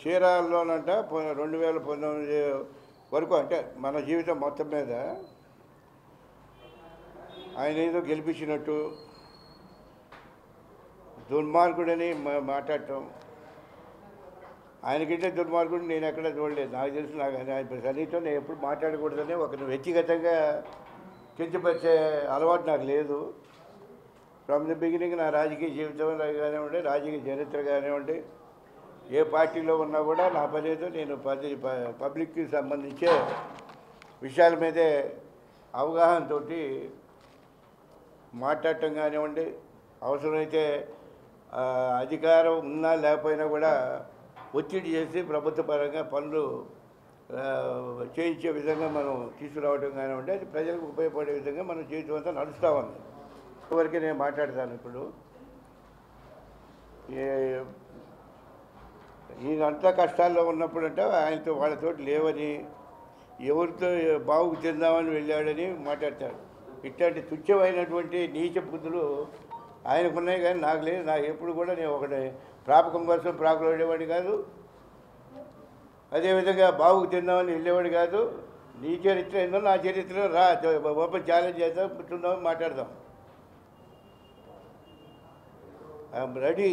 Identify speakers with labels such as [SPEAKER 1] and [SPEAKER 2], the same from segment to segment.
[SPEAKER 1] చీరాల్లోనంట పొ- రెండు వేల పంతొమ్మిది వరకు అంటే మన జీవితం మొత్తం మీద ఆయన ఏదో గెలిపించినట్టు దుర్మార్గుడని మా- మాట్లాడటం ఆయనకంటే దుర్మార్గుడు నేను ఎక్కడ చూడలేదు నాకు తెలుసు నాకు ఆయన ఆయన సన్నిహితం నేను ఎప్పుడు మాట్లాడకూడదని ఒక వ్యక్తిగతంగా కించపరిచే అలవాటు నాకు లేదు ఫ్రమ్ ది బిగినింగ్ నా రాజకీయ జీవితం కానివ్వండి రాజకీయ చరిత్ర కానివ్వండి ఏ పార్టీలో ఉన్నా కూడా నా పని ఏదో నేను పది ప- పబ్లిక్కి సంబంధించే విషయాల మీదే అవగాహనతో మాట్లాడటం కానివ్వండి అవసరమైతే ఆ, అధికారం ఉన్నా లేకపోయినా కూడా ఒత్తిడి చేసి ప్రభుత్వ పరంగా పనులు ఆ, చేయించే విధంగా మనం తీసుకురావడం కానివ్వండి అది ప్రజలకు ఉపయోగపడే విధంగా మనం జీవితం అంతా నడుస్తూ ఉంది వరకే నేను మాట్లాడతాను ఇప్పుడు ఏ ఈయనంతా కష్టాల్లో ఉన్నప్పుడంటే ఆయనతో వాళ్ళతో లేవని ఎవరితో బావుకు చెందామని వెళ్ళాడని మాట్లాడతాడు ఇట్లాంటి తుచ్చమైనటువంటి నీచ బుద్ధులు ఆయనకున్నాయి కానీ నాకు లేదు నాకు ఎప్పుడు కూడా నేను ఒకటి ప్రాపకం కోసం ప్రాకులు వెళ్ళేవాడిని కాదు అదేవిధంగా బావుకు తిందామని వెళ్ళేవాడు కాదు నీ చరిత్ర ఏందో నా చరిత్ర రా ఓపెన్ ఛాలెంజ్ చేద్దాం కూర్చుందాం మాట్లాడదాం I'm ready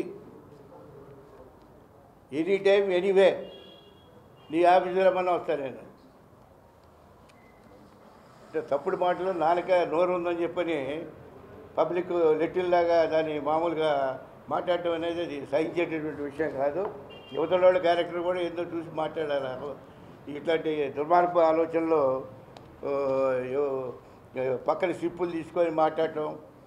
[SPEAKER 1] any time anyway నీ ఆఫీసులో రమ్మన్నా వస్తా నేను అంటే తప్పుడు మాటలు నాలుక నోరు ఉందని చెప్పని పబ్లిక్ లెట్టిల్లాగా దాన్ని మామూలుగా మాట్లాడటం అనేది అది సహించేటటువంటి విషయం కాదు యువతల వాళ్ళ క్యారెక్టర్ కూడా ఏందో చూసి మాట్లాడాలి ఇట్లాంటి దుర్మార్గ ఆలోచనలు ఆ, యో- పక్కన సిప్పులు తీసుకొని మాట్లాడటం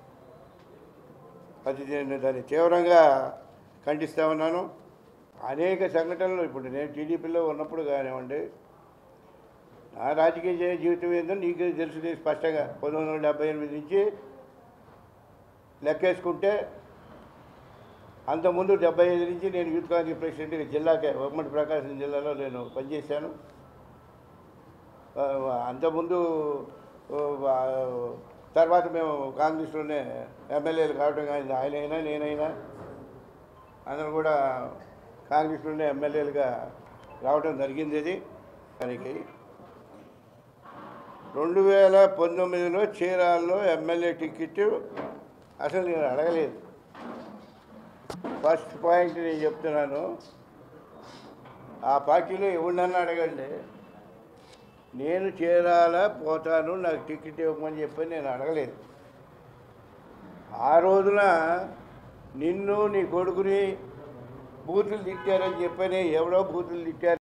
[SPEAKER 1] అది నేను దాన్ని తీవ్రంగా ఖండిస్తా ఉన్నాను అనేక సంఘటనలు ఇప్పుడు నేను టీడీపీలో ఉన్నప్పుడు కానివ్వండి నా రాజకీయ జీ- జీవితం ఏందో నీకు తెలుసు స్పష్టంగా పంతొమ్మిది వందల డెబ్బై ఎనిమిది నుంచి లెక్కేసుకుంటే అంతకుముందు డెబ్బై ఐదు నుంచి నేను యూత్ కాంగ్రెస్ ప్రెసిడెంట్గా జిల్లాకే ఉమ్మడి ప్రకాశం జిల్లాలో నేను పనిచేశాను ఆ, అంతకుముందు ఆ, తర్వాత మేము కాంగ్రెస్లోనే ఎమ్మెల్యేలు కావడం కానీ ఆయనైనా నేనైనా అందరూ కూడా కాంగ్రెస్లోనే ఎమ్మెల్యేలుగా రావడం జరిగింది ఇది దానికి రెండు వేల పంతొమ్మిదిలో చీరాల్లో ఎమ్మెల్యే టికెట్ అసలు నేను అడగలేదు ఫస్ట్ పాయింట్ నేను చెప్తున్నాను ఆ పార్టీలో ఎవరినన్నా అడగండి నేను చేరాలా పోతాను నాకు టికెట్ ఇవ్వమని చెప్పి నేను అడగలేదు ఆ రోజున నిన్ను నీ కొడుకుని బూతులు తిట్టారని చెప్పని ఎవడో బూతులు తిట్టారు